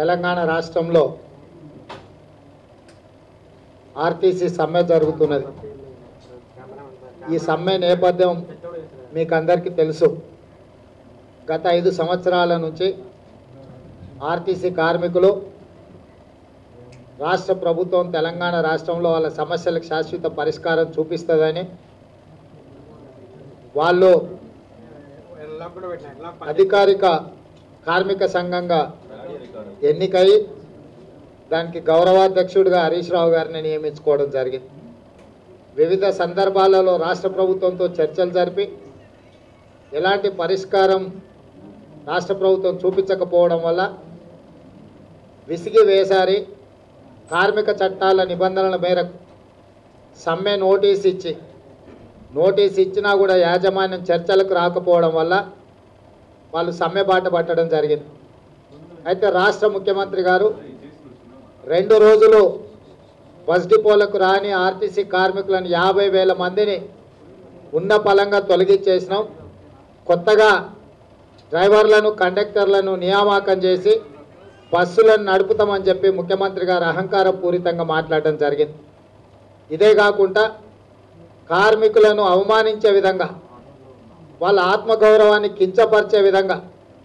తెలంగాణ రాష్ట్రంలో ఆర్టీసీ సమ్మె జరుగుతున్నది ఈ సమ్మె నేపథ్యం మీకు అందరికీ తెలుసు గత ఐదు సంవత్సరాల నుంచి ఆర్టీసీ కార్మికులు రాష్ట్ర ప్రభుత్వం తెలంగాణ రాష్ట్రంలో వాళ్ళ సమస్యలకు శాశ్వత పరిష్కారం చూపిస్తుందని వాళ్ళు అధికారిక కార్మిక సంఘంగా ఎన్నికై దానికి గౌరవాధ్యక్షుడిగా హరీష్ రావు గారిని నియమించుకోవడం జరిగింది వివిధ సందర్భాలలో రాష్ట్ర ప్రభుత్వంతో చర్చలు జరిపి ఎలాంటి పరిష్కారం రాష్ట్ర ప్రభుత్వం చూపించకపోవడం వల్ల విసిగి వేసారి కార్మిక చట్టాల నిబంధనల మేరకు సమ్మె నోటీస్ ఇచ్చి నోటీస్ ఇచ్చినా కూడా యాజమాన్యం చర్చలకు రాకపోవడం వల్ల వాళ్ళు సమ్మె బాట పట్టడం జరిగింది అయితే రాష్ట్ర ముఖ్యమంత్రి గారు రెండు రోజులు బస్ డిపోలకు రాని ఆర్టీసీ కార్మికులను యాభై వేల మందిని ఉన్న పలంగా తొలగించేసినాం కొత్తగా డ్రైవర్లను కండక్టర్లను నియామకం చేసి బస్సులను నడుపుతామని చెప్పి ముఖ్యమంత్రి గారు అహంకార పూరితంగా మాట్లాడడం జరిగింది ఇదే కాకుండా కార్మికులను అవమానించే విధంగా వాళ్ళ ఆత్మగౌరవాన్ని కించపరిచే విధంగా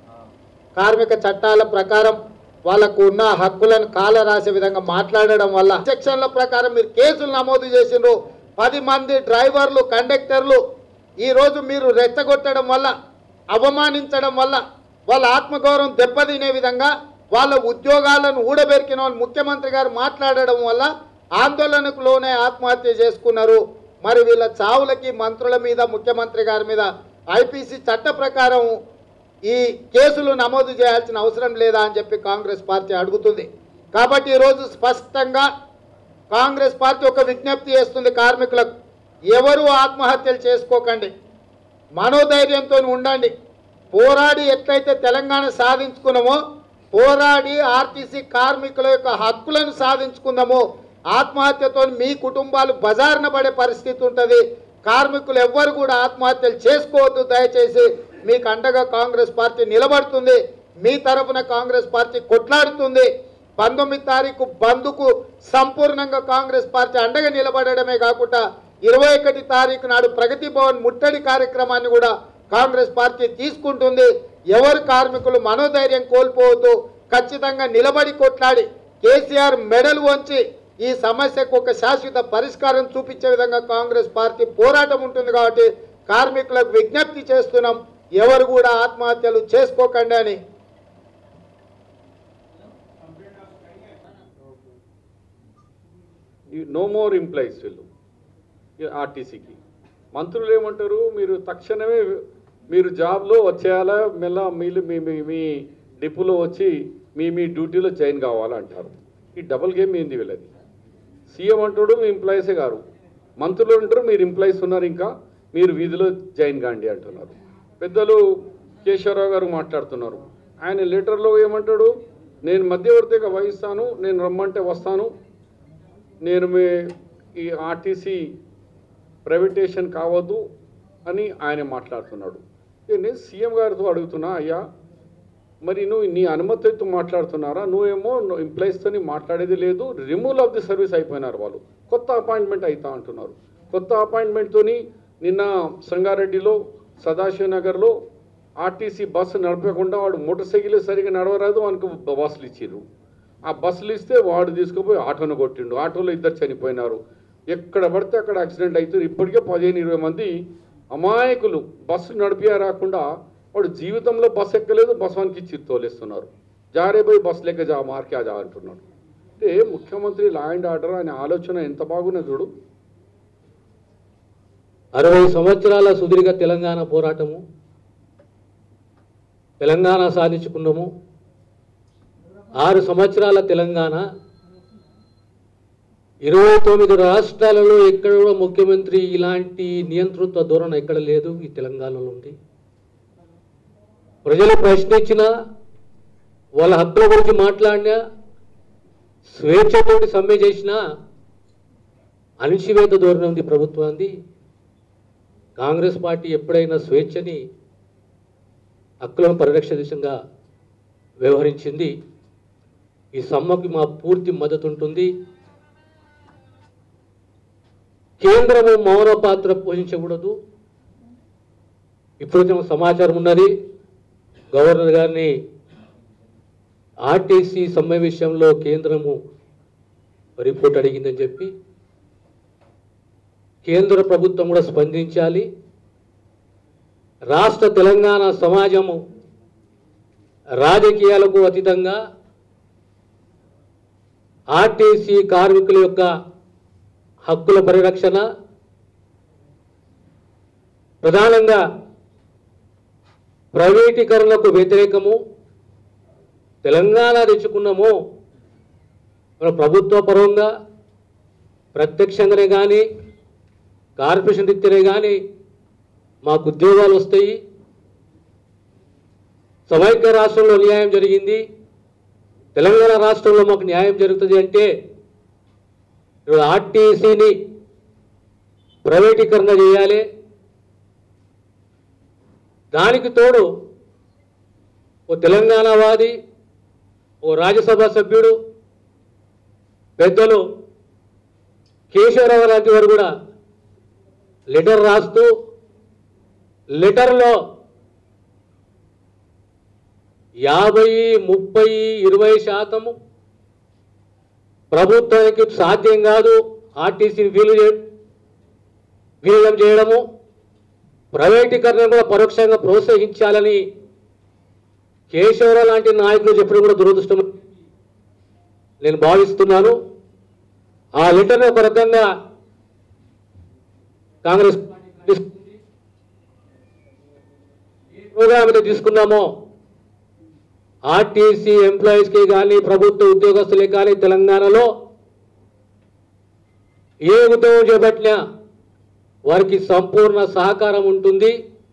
కార్మిక చట్టాల ప్రకారం వాళ్ళకు ఉన్న హక్కులను కాల రాసే విధంగా మాట్లాడడం వల్ల సెక్షన్ల ప్రకారం మీరు కేసులు నమోదు చేసిండ్రు పది మంది డ్రైవర్లు కండక్టర్లు ఈరోజు మీరు రెచ్చగొట్టడం వల్ల అవమానించడం వల్ల వాళ్ళ ఆత్మగౌరవం దెబ్బతినే విధంగా వాళ్ళ ఉద్యోగాలను ఊడబెరికిన వాళ్ళు ముఖ్యమంత్రి గారు మాట్లాడడం వల్ల ఆందోళనకు లోనే ఆత్మహత్య చేసుకున్నారు మరి వీళ్ళ చావులకి మంత్రుల మీద ముఖ్యమంత్రి గారి మీద ఐపీసీ చట్ట ప్రకారం ఈ కేసులు నమోదు చేయాల్సిన అవసరం లేదా అని చెప్పి కాంగ్రెస్ పార్టీ అడుగుతుంది కాబట్టి ఈరోజు స్పష్టంగా కాంగ్రెస్ పార్టీ ఒక విజ్ఞప్తి చేస్తుంది కార్మికులకు ఎవరు ఆత్మహత్యలు చేసుకోకండి మనోధైర్యంతో ఉండండి పోరాడి ఎట్లయితే తెలంగాణ సాధించుకున్నామో పోరాడి ఆర్టీసీ కార్మికుల యొక్క హక్కులను సాధించుకుందామో ఆత్మహత్యతో మీ కుటుంబాలు బజారున పడే పరిస్థితి ఉంటుంది కార్మికులు ఎవ్వరు కూడా ఆత్మహత్యలు చేసుకోవద్దు దయచేసి మీకు అండగా కాంగ్రెస్ పార్టీ నిలబడుతుంది మీ తరఫున కాంగ్రెస్ పార్టీ కొట్లాడుతుంది పంతొమ్మిది తారీఖు బంద్కు సంపూర్ణంగా కాంగ్రెస్ పార్టీ అండగా నిలబడడమే కాకుండా ఇరవై ఒకటి తారీఖు నాడు ప్రగతి భవన్ ముట్టడి కార్యక్రమాన్ని కూడా కాంగ్రెస్ పార్టీ తీసుకుంటుంది ఎవరు కార్మికులు మనోధైర్యం కోల్పోవద్దు ఖచ్చితంగా నిలబడి కొట్లాడి కేసీఆర్ మెడలు వంచి ఈ సమస్యకు ఒక శాశ్వత పరిష్కారం చూపించే విధంగా కాంగ్రెస్ పార్టీ పోరాటం ఉంటుంది కాబట్టి కార్మికులకు విజ్ఞప్తి చేస్తున్నాం ఎవరు కూడా ఆత్మహత్యలు చేసుకోకండి అని నో మోర్ ఎంప్లాయీస్ వీళ్ళు ఆర్టీసీకి మంత్రులు ఏమంటారు మీరు తక్షణమే మీరు జాబ్లో వచ్చేయాలా మెల్ల మీరు మీ మీ మీ డిపోలో వచ్చి మీ మీ డ్యూటీలో జాయిన్ కావాలంటారు ఈ డబుల్ గేమ్ ఏంది వీళ్ళది సీఎం అంటాడు మీ ఎంప్లాయీసే గారు మంత్రులు అంటారు మీరు ఎంప్లాయీస్ ఉన్నారు ఇంకా మీరు వీధిలో జాయిన్ కాండి అంటున్నారు పెద్దలు కేశవరావు గారు మాట్లాడుతున్నారు ఆయన లెటర్లో ఏమంటాడు నేను మధ్యవర్తిగా వహిస్తాను నేను రమ్మంటే వస్తాను నేను మీ ఈ ఆర్టీసీ ప్రైవేటేషన్ కావద్దు అని ఆయన మాట్లాడుతున్నాడు నేను సీఎం గారితో అడుగుతున్నా అయ్యా మరి నువ్వు నీ అనుమతితో మాట్లాడుతున్నారా నువ్వేమో ఎంప్లాయీస్తో మాట్లాడేది లేదు రిమూవల్ ఆఫ్ ది సర్వీస్ అయిపోయినారు వాళ్ళు కొత్త అపాయింట్మెంట్ అవుతా అంటున్నారు కొత్త అపాయింట్మెంట్తోని నిన్న సంగారెడ్డిలో సదాశివ నగర్లో ఆర్టీసీ బస్సు నడపకుండా వాడు మోటార్ సైకిల్ సరిగా నడవరాదు మనకు బస్సులు ఇచ్చిర్రు ఆ బస్సులు ఇస్తే వాడు తీసుకుపోయి ఆటోను కొట్టిండు ఆటోలో ఇద్దరు చనిపోయినారు ఎక్కడ పడితే అక్కడ యాక్సిడెంట్ అవుతుంది ఇప్పటికే పదిహేను ఇరవై మంది అమాయకులు బస్సు నడిపియా రాకుండా వాడు జీవితంలో బస్సు ఎక్కలేదు బస్ వానికి ఇచ్చి తోలేస్తున్నారు జారే పోయి బస్సు లెక్క జా మార్కే జా అంటున్నాడు అంటే ముఖ్యమంత్రి లా అండ్ ఆర్డర్ అనే ఆలోచన ఎంత బాగున్నది చూడు అరవై సంవత్సరాల సుదీర్ఘ తెలంగాణ పోరాటము తెలంగాణ సాధించుకున్నాము ఆరు సంవత్సరాల తెలంగాణ ఇరవై తొమ్మిది రాష్ట్రాలలో ఎక్కడ కూడా ముఖ్యమంత్రి ఇలాంటి నియంతృత్వ ధోరణ ఎక్కడ లేదు ఈ తెలంగాణలో ఉంది ప్రజలు ప్రశ్నించిన వాళ్ళ హక్కుల గురించి మాట్లాడినా స్వేచ్ఛతోటి సమ్మె చేసినా అణిచివేత ధోరణి ఉంది ప్రభుత్వాన్ని కాంగ్రెస్ పార్టీ ఎప్పుడైనా స్వేచ్ఛని హక్కులను పరిరక్ష దిశగా వ్యవహరించింది ఈ సమ్మకి మా పూర్తి మద్దతు ఉంటుంది కేంద్రము మౌన పాత్ర పోషించకూడదు ఇప్పుడైతే మాకు సమాచారం ఉన్నది గవర్నర్ గారిని ఆర్టీసీ సమ్మె విషయంలో కేంద్రము రిపోర్ట్ అడిగిందని చెప్పి కేంద్ర ప్రభుత్వం కూడా స్పందించాలి రాష్ట్ర తెలంగాణ సమాజము రాజకీయాలకు అతీతంగా ఆర్టీసీ కార్మికుల యొక్క హక్కుల పరిరక్షణ ప్రధానంగా ప్రైవేటీకరణకు వ్యతిరేకము తెలంగాణ తెచ్చుకున్నాము మన ప్రభుత్వ పరంగా ప్రత్యక్షంగానే కానీ కార్పొరేషన్ రీత్యానే కానీ మాకు ఉద్యోగాలు వస్తాయి సమైక్య రాష్ట్రంలో న్యాయం జరిగింది తెలంగాణ రాష్ట్రంలో మాకు న్యాయం జరుగుతుంది అంటే ఇప్పుడు ఆర్టీసీని ప్రైవేటీకరణ చేయాలి దానికి తోడు ఓ తెలంగాణవాది ఓ రాజ్యసభ సభ్యుడు పెద్దలు కేశవరావు లాంటి వారు కూడా లెటర్ రాస్తూ లెటర్లో యాభై ముప్పై ఇరవై శాతము ప్రభుత్వానికి సాధ్యం కాదు ఆర్టీసీని వీలు చే విలీనం చేయడము ప్రైవేటీకరణ కూడా పరోక్షంగా ప్రోత్సహించాలని కేశవరావు లాంటి నాయకులు చెప్పడం కూడా దురదృష్టం నేను భావిస్తున్నాను ఆ లెటర్ని ఒక రకంగా కాంగ్రెస్ పార్టీ ఏ ప్రోగ్రామ్ అయితే తీసుకున్నామో ఆర్టీసీ ఎంప్లాయీస్కి కానీ ప్రభుత్వ ఉద్యోగస్తులకి కానీ తెలంగాణలో ఏ ఉద్యోగం చేపట్టినా వారికి సంపూర్ణ సహకారం ఉంటుంది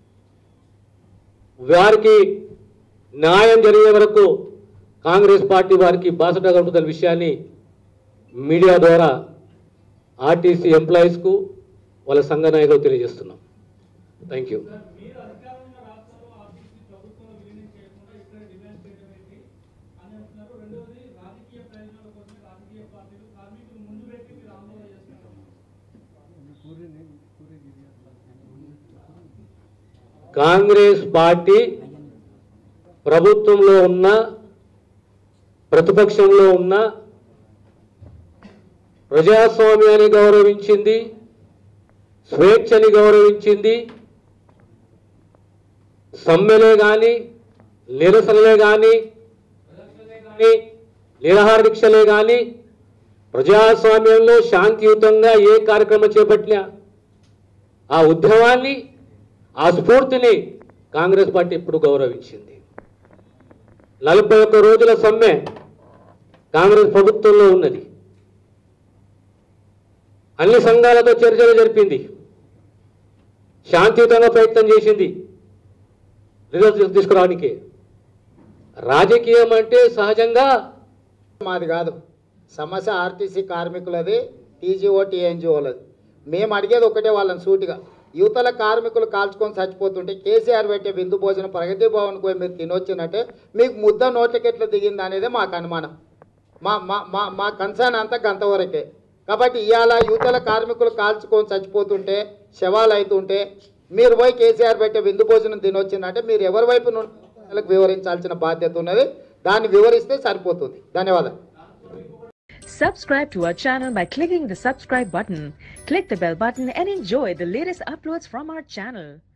వారికి న్యాయం జరిగే వరకు కాంగ్రెస్ పార్టీ వారికి బాసటగా ఉంటుందనే విషయాన్ని మీడియా ద్వారా ఆర్టీసీ ఎంప్లాయీస్కు వాళ్ళ సంఘ నాయకులు తెలియజేస్తున్నాం థ్యాంక్ యూ మీరు అధికారంలో ఉన్న రాష్ట్రాల్లో ఆర్టీసీ ప్రభుత్వంలో విలీనం చేయకుండా ఇక్కడ డిమాండ్ చేయడం ఏంటి అని అంటున్నారు రెండవది రాజకీయ ప్రయోజనాల కోసం రాజకీయ పార్టీలు కార్మికులు ముందు పెట్టి మీరు ఆందోళన చేస్తున్నారు కాంగ్రెస్ పార్టీ ప్రభుత్వంలో ఉన్న ప్రతిపక్షంలో ఉన్న ప్రజాస్వామ్యాన్ని గౌరవించింది స్వేచ్ఛని గౌరవించింది సమ్మెలే కానీ నిరసనలే కానీ కానీ నిరాహార దీక్షలే కానీ ప్రజాస్వామ్యంలో శాంతియుతంగా ఏ కార్యక్రమం చేపట్టినా ఆ ఉద్యమాన్ని ఆ స్ఫూర్తిని కాంగ్రెస్ పార్టీ ఇప్పుడు గౌరవించింది నలభై ఒక్క రోజుల సమ్మె కాంగ్రెస్ ప్రభుత్వంలో ఉన్నది అన్ని సంఘాలతో చర్చలు జరిపింది శాంతియుతంగా ప్రయత్నం చేసింది రిజల్ట్స్ తీసుకురావడానికి రాజకీయం అంటే సహజంగా మాది కాదు సమస్య ఆర్టీసీ కార్మికులది టీజీఓ టీఎన్జిఓలది మేము అడిగేది ఒకటే వాళ్ళని సూటిగా యువతల కార్మికులు కాల్చుకొని చచ్చిపోతుంటే కేసీఆర్ పెట్టే విందు భోజనం ప్రగతి భవన్కి పోయి మీరు తినొచ్చినట్టే మీకు ముద్ద నోట్లకి ఎట్లా దిగింది అనేది మాకు అనుమానం మా మా మా మా కన్సర్న్ అంతా గంతవరకే కాబట్టి ఇవాళ యువతల కార్మికులు కాల్చుకొని చచ్చిపోతుంటే శవాలు అవుతుంటే మీరు పోయి కేసీఆర్ పెట్టే విందు భోజనం తినొచ్చిందంటే మీరు ఎవరి వైపు నుండి ప్రజలకు వివరించాల్సిన బాధ్యత ఉన్నది దాన్ని వివరిస్తే సరిపోతుంది ధన్యవాదాలు Subscribe to our channel by clicking the subscribe button. Click the bell button and enjoy the latest uploads from our channel.